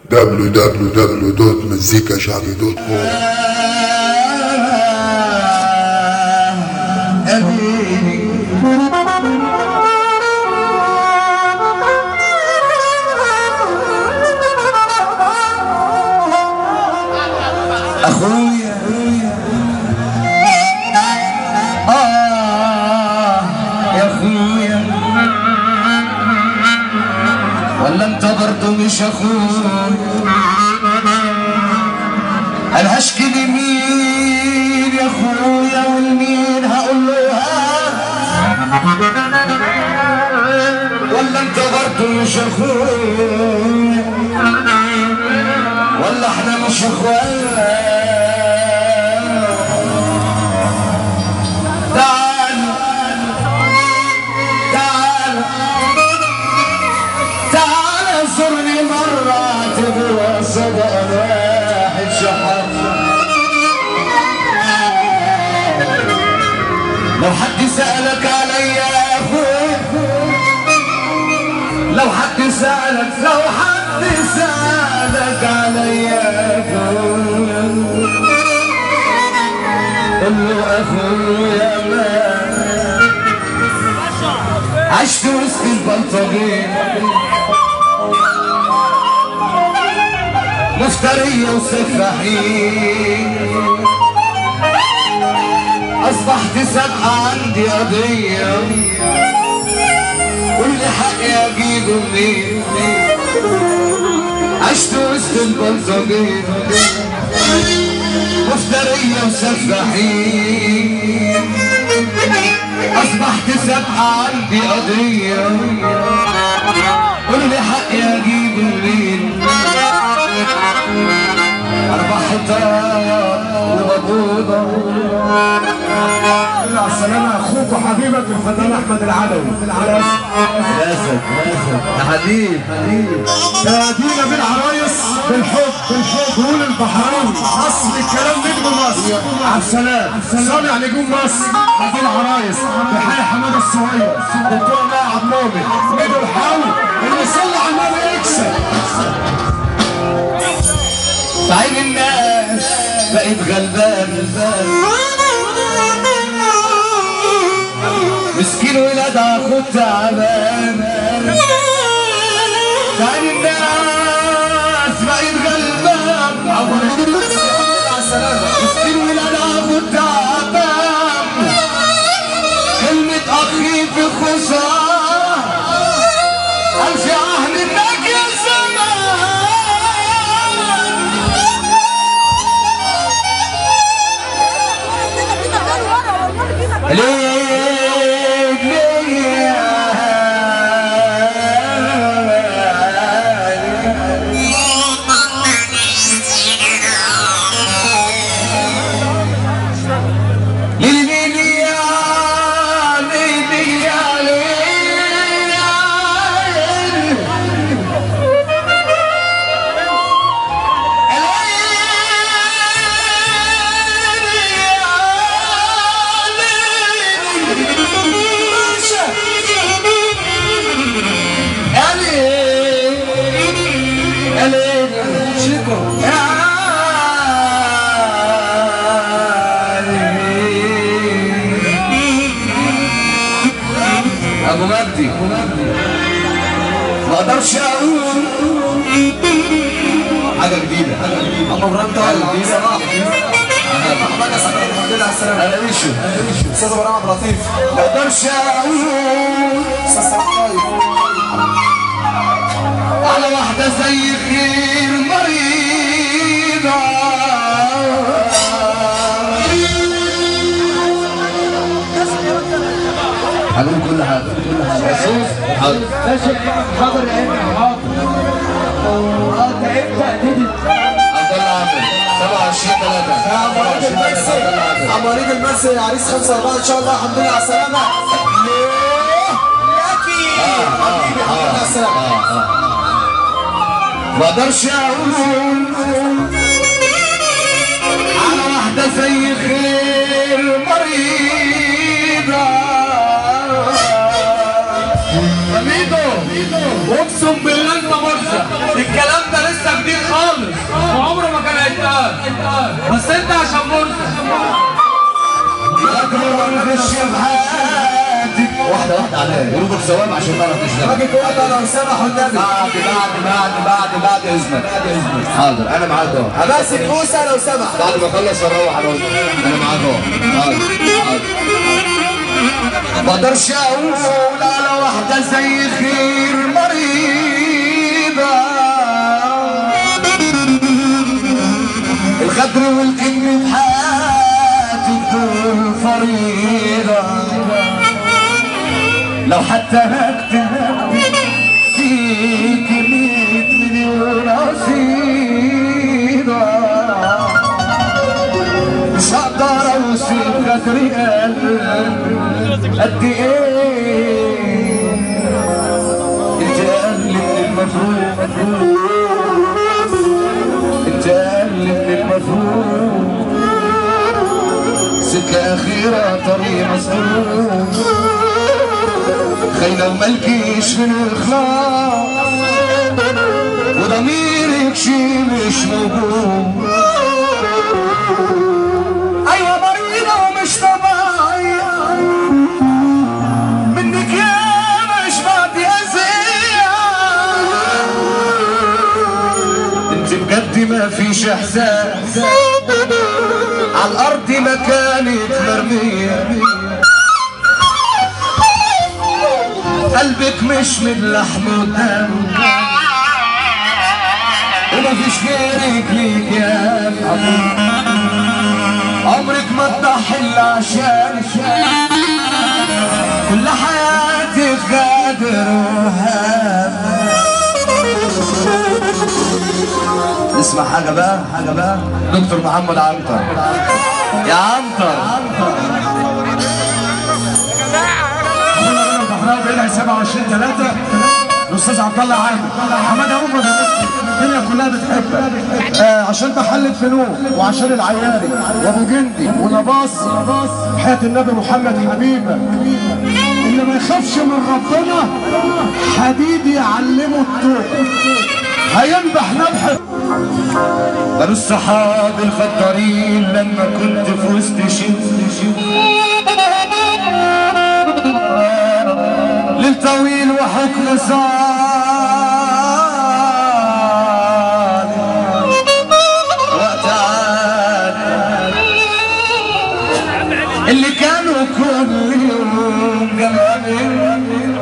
www.مزيكاشعبي.com اخويا اه يا اخويا ولا انت برضه مش اخويا انا هشكي لمين يا اخويا والمين هقول له ها ولا انت برضه مش اخويا ولا احنا مش اخوان تعال تعال تعال زرني مرة اعتبر صدق واحد شحات لو حد سألك عليا يا اخوي لو حد سألك لو حد سألك عليا يا اخويا قل له اخويا ما عشت وسط البلطجية مفترية وسفاحين أصبحت سابقة عندي قضية كل حقي أجيبه منين عشت وسط البلطجية مفترية وسفاحين أصبحت سابقة عندي قضية كل حقي أجيب منين أربع حيطان ومبوضة على السلامة أخوك وحبيبك الفنان أحمد العدوي على أسد يا حبيب حبيب نادينا بالعرايس بالحب بالحب قول البحراوي أصل الكلام نجم مصر عبد السلام صانع نجوم مصر نادي العرايس بحي حمادة الصغير دكتور الله عبد المؤمن ميدو الحاوي اللي صلى على النبي يكسب في عين الناس بقيت غلبان مسكين ولاد اخوك تعبان في عين الناس بقيت غلبان مسكين ولاد اخوك تعبان كلمة اخي في خسارة ألف عهد إنك يا زمان ليك ليك ليلي يا ليلي يا ليلي ابو مجدي ما اقدرش اقول حاجه جديده حاجه جديده ابو ابراهيم طارق صلاح محمد اسد الحمد لله على السلامه انا ايشو استاذ ابراهيم عبد اللطيف ما اقدرش اقول استاذ صلاح طيب على واحده زي خير مريضه هنقول كل حاجه كل حاجه شوف حاضر حاضر يا ابني حاضر اه انت امتى عبد الله عامر 27 3 عماريد المرسي عماريد المرسي عريس 5 4 ان شاء الله الحمد لله على السلامة ياكي حبيبي الحمد لله على السلامة ما اقدرش اقول على واحده زي خير مريضه حميدو اقسم بالله انت مرزق الكلام ده لسه جديد خالص وعمره ما كان هيتقال بس انت عشان مرزق اكبر الشبهات واحدة واحدة عليها يربط ثواب عشان نعرف نشتغل راجل وقت لو سمحوا النبي بعد بعد بعد بعد بعد اذنك حاضر انا معاك اهو ماسك موسى لو سمح بعد ما اخلص اروح على وجهي. انا معاك اهو حاضر حاضر ما اقدرش اقول على واحده زي خير مريضه الغدر والكذب في حياتي بدون فريضه لو حتى هكتب فيك مية مليون قصيده مش هقدر اوصف غدر قلبي قد ايه انت اقل من المفروض انت اقل من المفروض سكة أخيرة طريق مسدود خاينة وملكيش من الإخلاص وضميرك شي مش موجود ايوه مريضة ومش طبيعية منك يا مش بعدي اذية انت بجد ما فيش احساس على الارض مكانك مرمية قلبك مش من لحم ودم وما فيش غيرك ليك يا حبيبي عمرك ما تضحي الا عشان كل حياتك غادر وهام اسمع حاجة بقى حاجة بقى دكتور محمد عنتر يا عنتر البحراوي بيلعب 27 3 الاستاذ عبد الله عامر حماده عمر الدنيا كلها بتحبك آه عشان تحلل فنون وعشان العياري وابو جندي ونباص حياه النبي محمد حبيبك اللي ما يخافش من ربنا حديد يعلمه الطوق هينبح نبح بنو الصحاب الخطارين لما كنت في وسط شوق ليل طويل وحكم صار وقت عاد اللي كانوا كل يوم جنبي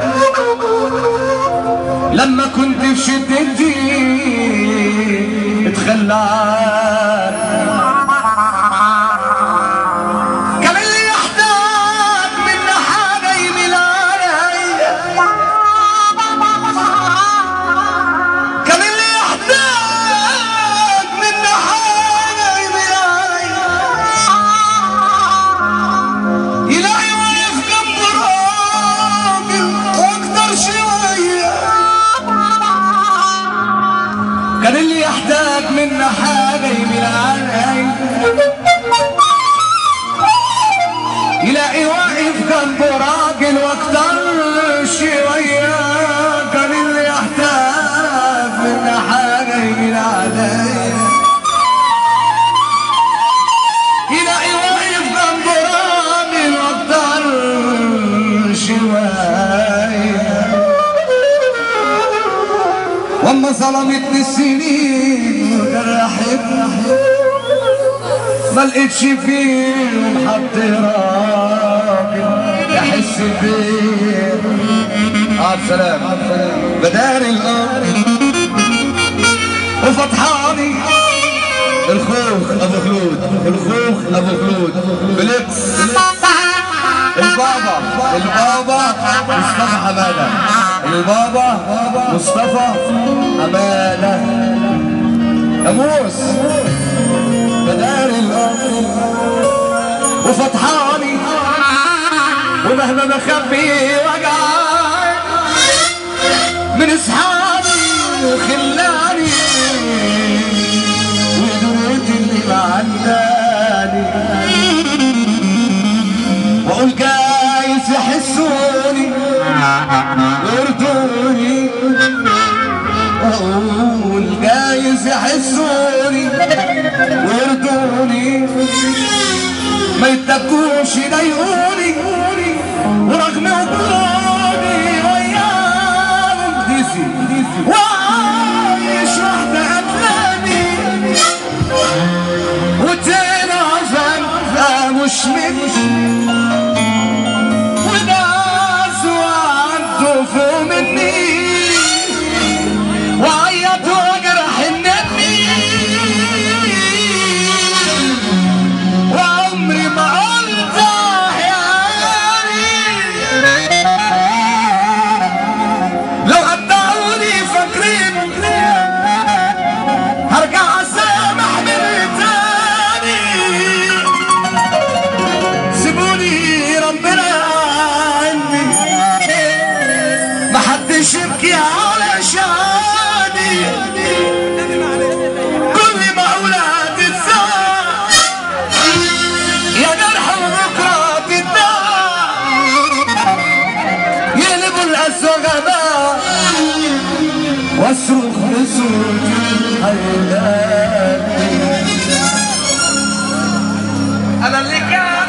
لما كنت في شدتي اتخلى عني. كان اللي يحتاج منا حاجة يميل عليا كان اللي يحتاج منا حاجة يميل عليا يلاقي واقف جنبه راجل واكتر شوية كان اللي يحتاج منا حاجة يميل عليا يلاقي واقف جنبه راجل واكتر شوية كان اللي يحتاج منا حاجة يميل عليا يلاقي واقف جنبه راجل واكتر شوية واما ظلمتني السنين وجرحتني ما لقيتش فيهم حد راجل يحس بيه اه سلام بدار الارض وفتحاني الخوخ ابو خلود الخوخ ابو خلود فليكس البابا البابا مصطفى حماده البابا مصطفى حماده يا موس بدار الارض وفتحاني ومهما بخبي وجعي من اصحابي وخلاني ودنيتي اللي معنداني واقول جايز يحسوني ويرضوني يحسوني ويرضوني ما يتكوش يضايقوني ورغم وجودي وياهم ديسي وعايش واحدة أحلامي وتاني عشان مش مني وناس وعنده فوق مني وعيط واجرح النبي وعمري ما قلت آه يا عيني لو قطعوني فاكرين هرجع اسامح من تاني سيبوني ربنا عني محدش يبكي على شاني كل ما اولاد تتساع يا جرح وبكره تتداع يقلبوا الاسوى غباء واصرخ بصوت الحياة انا اللي كان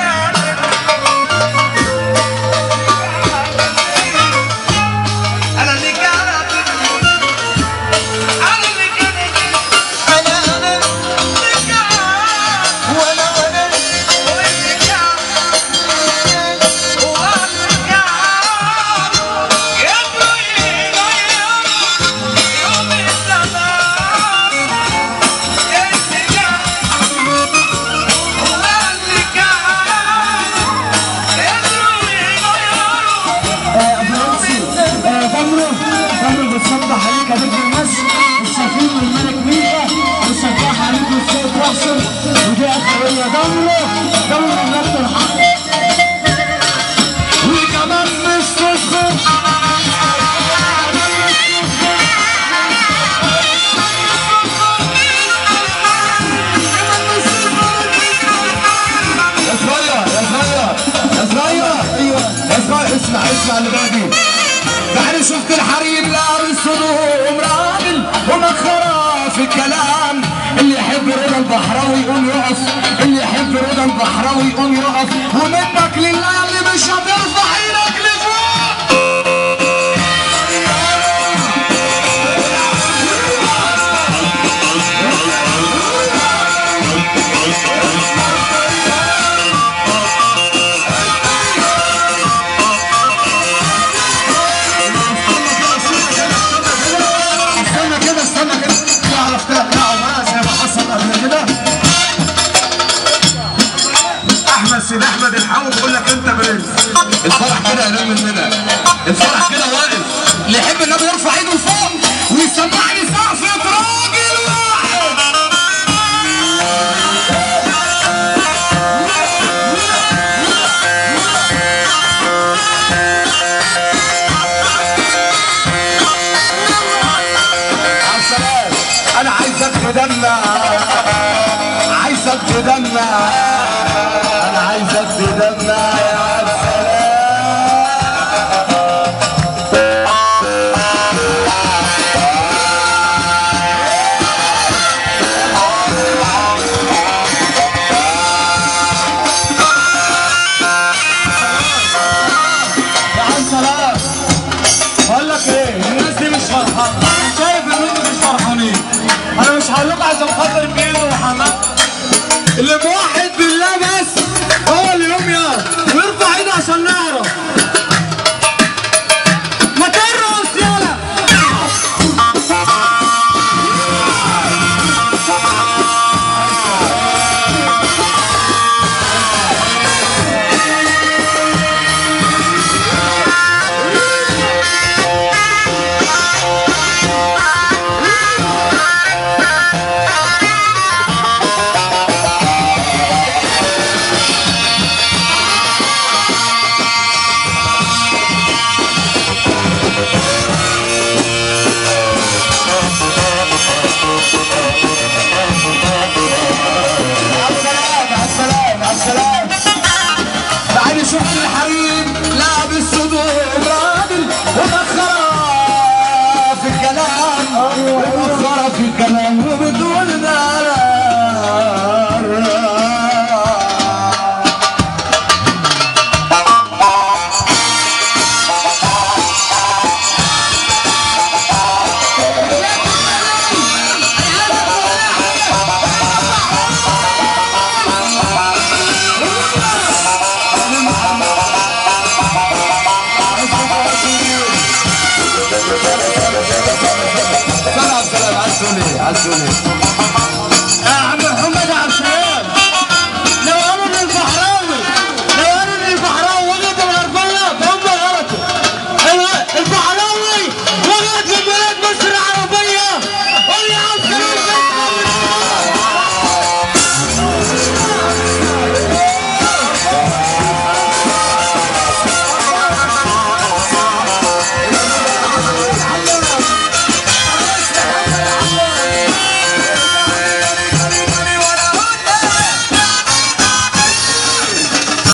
انا اللي كان انا اللي كان انا انا اللي كان وانا انا واللي كان واللي كان يبغي يغير يوم الزمان اللي كان واللي كان يبغي يغير ضمره ضمره بتصبح عليك يا بنت مصر السفير والملك ميشا بتصبح عليك الصوت راسل ودي اخوية ضمره ضمره نفس الحق وكمان مش تسخن يا صغير يا صغير يا صغير ايوه يا صغير اسمع اسمع اللي باقي بعد شفت الحريم لا الصدوم راجل ومخرة في الكلام اللي يحب رضا البحراوي يقوم يقف اللي يحب رضا البحراوي يقوم يقف ومنك لله اللي مش هترفع ايدك لفوق استنى كده استنى كده تعرف تقلعه معاه زي ما حصل قبل كده احمد سيد احمد الحاوي بيقول لك انت برنس الفرح كده ينام مننا الفرح كده واقف اللي يحب النبي يرفع ايده لفوق ويسمعني سقفة راجل واحد يا سلام انا عايزك تدمع عايزك تدمع انا عايزك تدمع يا سلام يا عم سلام بقول لك ايه الناس دي مش فرحانه شايف ان انتوا مش فرحانين انا مش هقول لكم عشان خاطر مين وحماد اللي موحد بالله بس هو اللي يقوم يقف ويرفع ايده عشان نعرف ما ترقص يلا عسولي